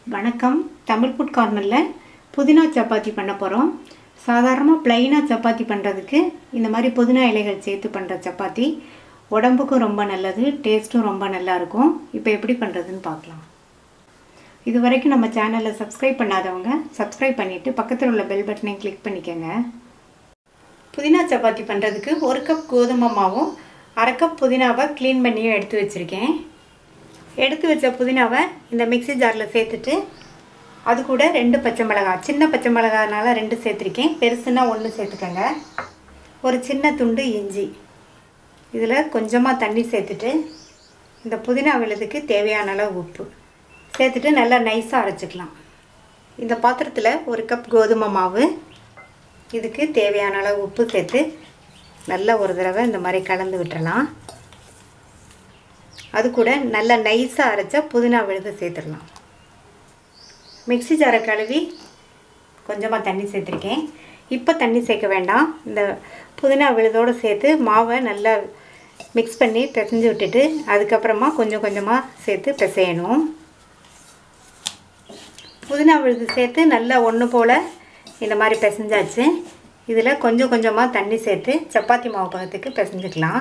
வணக்கம் தமிழ் ஃபுட் கார்னரில் புதினா சப்பாத்தி பண்ண போகிறோம் சாதாரணமாக ப்ளைனாக சப்பாத்தி பண்ணுறதுக்கு இந்த மாதிரி புதினா இலைகள் சேர்த்து பண்ணுற சப்பாத்தி உடம்புக்கும் ரொம்ப நல்லது டேஸ்ட்டும் ரொம்ப நல்லா இருக்கும் இப்போ எப்படி பண்ணுறதுன்னு பார்க்கலாம் இது வரைக்கும் நம்ம சேனலை சப்ஸ்கிரைப் பண்ணாதவங்க சப்ஸ்கிரைப் பண்ணிவிட்டு பக்கத்தில் உள்ள பெல் பட்டனையும் கிளிக் பண்ணிக்கோங்க புதினா சப்பாத்தி பண்ணுறதுக்கு ஒரு கப் கோதுமை மாவும் அரை கப் புதினாவை க்ளீன் பண்ணியும் எடுத்து வச்சுருக்கேன் எடுத்து வச்ச புதினாவை இந்த மிக்ஸி ஜாரில் சேர்த்துட்டு அது கூட ரெண்டு பச்சை மிளகாய் சின்ன பச்சை மிளகாய்னால ரெண்டு சேர்த்துருக்கேன் பெருசுன்னா ஒன்று சேர்த்துக்கோங்க ஒரு சின்ன துண்டு இஞ்சி இதில் கொஞ்சமாக தண்ணி சேர்த்துட்டு இந்த புதினா விழுதுக்கு தேவையான அளவு உப்பு சேர்த்துட்டு நல்லா நைஸாக அரைச்சிக்கலாம் இந்த பாத்திரத்தில் ஒரு கப் கோதுமை மாவு இதுக்கு தேவையான அளவு உப்பு சேர்த்து நல்லா ஒரு தடவை இந்த மாதிரி கலந்து விட்டுறலாம் அது கூட நல்லா நைஸாக அரைச்ச புதினா விழுது சேர்த்துடலாம் மிக்ஸி ஜாரை கழுவி கொஞ்சமாக தண்ணி சேர்த்துருக்கேன் இப்போ தண்ணி சேர்க்க வேண்டாம் இந்த புதினா விழுதோடு சேர்த்து மாவை நல்லா மிக்ஸ் பண்ணி பிசைஞ்சு விட்டுட்டு அதுக்கப்புறமா கொஞ்சம் கொஞ்சமாக சேர்த்து பிசையணும் புதினா விழுது சேர்த்து நல்லா ஒன்று போல் இந்த மாதிரி பிசைஞ்சாச்சு இதில் கொஞ்சம் கொஞ்சமாக தண்ணி சேர்த்து சப்பாத்தி மாவு பக்கத்துக்கு பிசைஞ்சுக்கலாம்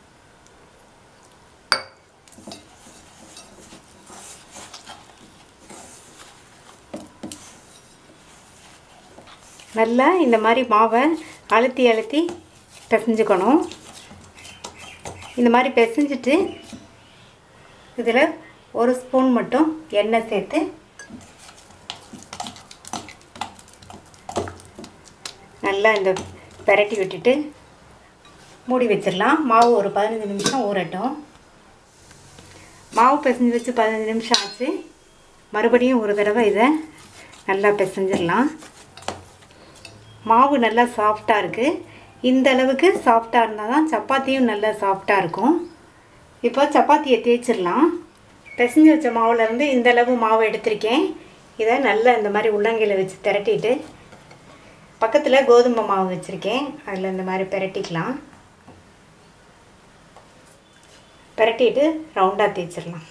நல்லா இந்த மாதிரி மாவை அழுத்தி அழுத்தி பிசைஞ்சுக்கணும் இந்த மாதிரி பிசைஞ்சிட்டு இதில் ஒரு ஸ்பூன் மட்டும் எண்ணெய் சேர்த்து நல்லா இந்த பெரட்டி விட்டுட்டு மூடி வச்சிடலாம் மாவு ஒரு பதினஞ்சு நிமிஷம் ஊறட்டும் மாவு பிசைஞ்சு வச்சு பதினஞ்சு நிமிஷம் ஆச்சு மறுபடியும் ஒரு தடவை இதை நல்லா பிசைஞ்சிடலாம் மாவு நல்லா சாஃப்டாக இருக்குது இந்த அளவுக்கு சாஃப்டாக இருந்தால் தான் சப்பாத்தியும் நல்லா சாஃப்டாக இருக்கும் இப்போ சப்பாத்தியை தேய்ச்சிடலாம் பிசைஞ்சு வச்ச மாவுலேருந்து இந்த அளவு மாவு எடுத்திருக்கேன் இதை நல்லா இந்த மாதிரி உள்ளங்கையில் வச்சு திரட்டிட்டு பக்கத்தில் கோதுமை மாவு வச்சுருக்கேன் அதில் இந்த மாதிரி பிரட்டிக்கலாம் பிரட்டிட்டு ரவுண்டாக தேய்ச்சிடலாம்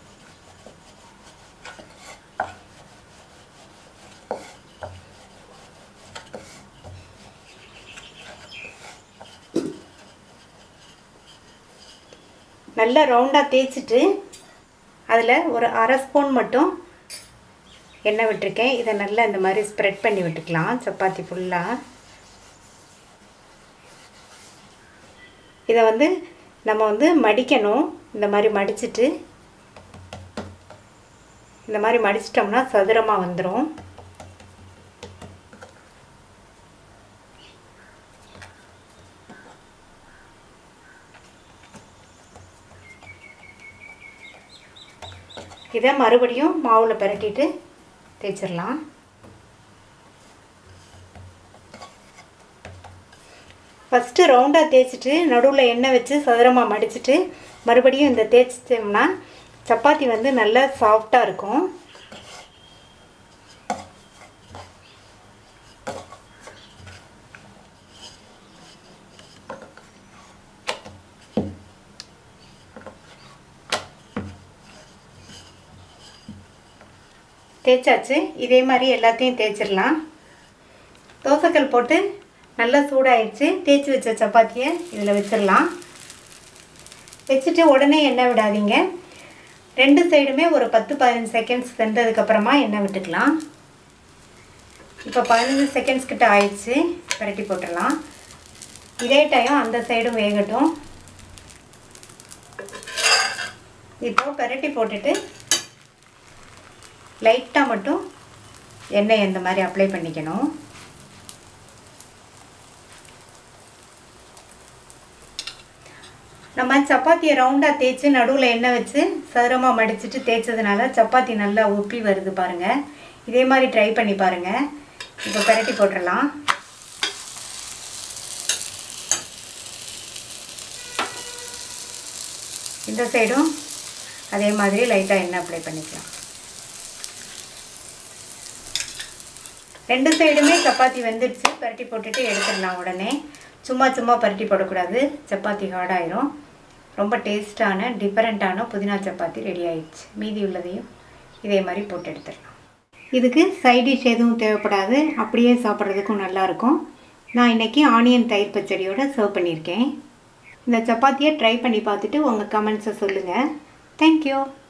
நல்லா ரவுண்டாக தேய்ச்சிட்டு அதில் ஒரு அரை ஸ்பூன் மட்டும் எண்ணெய் விட்டுருக்கேன் இதை நல்லா இந்த மாதிரி ஸ்ப்ரெட் பண்ணி விட்டுக்கலாம் சப்பாத்தி ஃபுல்லாக இதை வந்து நம்ம வந்து மடிக்கணும் இந்த மாதிரி மடிச்சிட்டு இந்த மாதிரி மடிச்சிட்டோம்னா சதுரமாக வந்துடும் இதை மறுபடியும் மாவில் பிரட்டிட்டு தேய்ச்சிடலாம் ஃபஸ்ட்டு ரவுண்டாக தேய்ச்சிட்டு நடுவில் எண்ணெய் வச்சு சதுரமாக மடிச்சிட்டு மறுபடியும் இந்த தேய்ச்சிட்டோம்னா சப்பாத்தி வந்து நல்லா சாஃப்டாக இருக்கும் தேய்ச்சாச்சு இதே மாதிரி எல்லாத்தையும் தேய்ச்சிடலாம் தோசைக்கல் போட்டு நல்லா சூடாயிடுச்சு தேய்ச்சி வச்ச சப்பாத்தியை இதில் வச்சிடலாம் வச்சுட்டு உடனே எண்ணெய் விடாதீங்க ரெண்டு சைடுமே ஒரு பத்து பதினஞ்சு செகண்ட்ஸ் வெந்ததுக்கப்புறமா எண்ணெய் விட்டுக்கலாம் இப்போ பதினஞ்சு செகண்ட்ஸ் கிட்ட ஆயிடுச்சு பரட்டி போட்டுடலாம் இதே டைம் அந்த சைடும் வேகட்டும் இப்போ பரட்டி போட்டுட்டு லைட்டாக மட்டும் எண்ணெய் இந்த மாதிரி அப்ளை பண்ணிக்கணும் நம்ம சப்பாத்தியை ரவுண்டாக தேய்ச்சி நடுவில் எண்ணெய் வச்சு சதுரமாக மடிச்சுட்டு தேய்ச்சதுனால சப்பாத்தி நல்லா உப்பி வருது பாருங்கள் இதே மாதிரி ட்ரை பண்ணி பாருங்கள் இப்போ பரட்டி போட்டுடலாம் இந்த சைடும் அதே மாதிரி லைட்டாக எண்ணெய் அப்ளை பண்ணிக்கலாம் ரெண்டு சைடுமே சப்பாத்தி வெந்துடுச்சு பரட்டி போட்டுட்டு எடுத்துடலாம் உடனே சும்மா சும்மா பரட்டி போடக்கூடாது சப்பாத்தி ஹார்டாயிரும் ரொம்ப டேஸ்ட்டான டிஃப்ரெண்ட்டான புதினா சப்பாத்தி ரெடி ஆயிடுச்சு மீதி உள்ளதையும் இதே மாதிரி போட்டு எடுத்துடலாம் இதுக்கு சைடிஷ் எதுவும் தேவைப்படாது அப்படியே சாப்பிட்றதுக்கும் நல்லாயிருக்கும் நான் இன்றைக்கி ஆனியன் தயிர் பச்சடியோடு சர்வ் பண்ணியிருக்கேன் இந்த சப்பாத்தியை ட்ரை பண்ணி பார்த்துட்டு உங்கள் கமெண்ட்ஸை சொல்லுங்கள் தேங்க்யூ